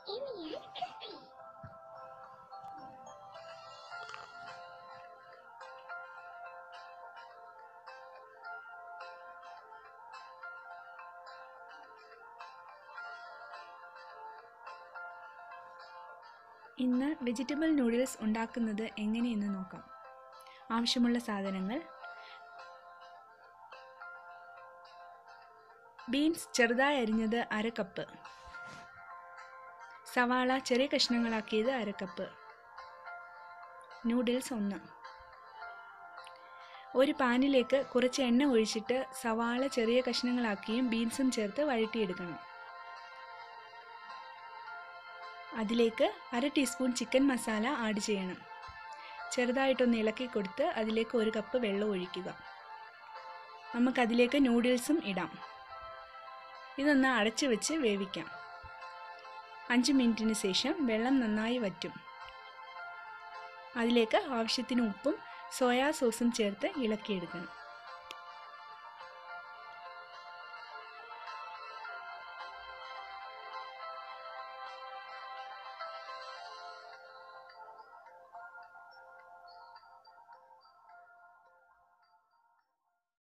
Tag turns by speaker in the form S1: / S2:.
S1: Amy and Crispy.
S2: ഇന്ന് vegetable noodles ഉണ്ടാക്കുന്നത് എങ്ങനെയെന്ന് നോക്കാം ആവശ്യമുള്ള സാധനങ്ങൾ ബീൻസ് ചെറുതായി അരിഞ്ഞത് അര കപ്പ് സവാള ചെറിയ കഷ്ണങ്ങളാക്കിയത് അര കപ്പ് നൂഡിൽസ് ഒന്ന് ഒരു പാനിലേക്ക് കുറച്ച് എണ്ണ ഒഴിച്ചിട്ട് സവാള ചെറിയ കഷ്ണങ്ങളാക്കിയും ബീൻസും ചേർത്ത് വഴറ്റിയെടുക്കണം അതിലേക്ക് അര ടീസ്പൂൺ ചിക്കൻ മസാല ആഡ് ചെയ്യണം ചെറുതായിട്ടൊന്ന് ഇളക്കി കൊടുത്ത് അതിലേക്ക് ഒരു കപ്പ് വെള്ളം ഒഴിക്കുക നമുക്കതിലേക്ക് നൂഡിൽസും ഇടാം ഇതൊന്ന് അടച്ചു വെച്ച് വേവിക്കാം അഞ്ച് മിനിറ്റിന് ശേഷം വെള്ളം നന്നായി വറ്റും അതിലേക്ക് ആവശ്യത്തിന് ഉപ്പും സോയാ സോസും ചേർത്ത് ഇളക്കിയെടുക്കണം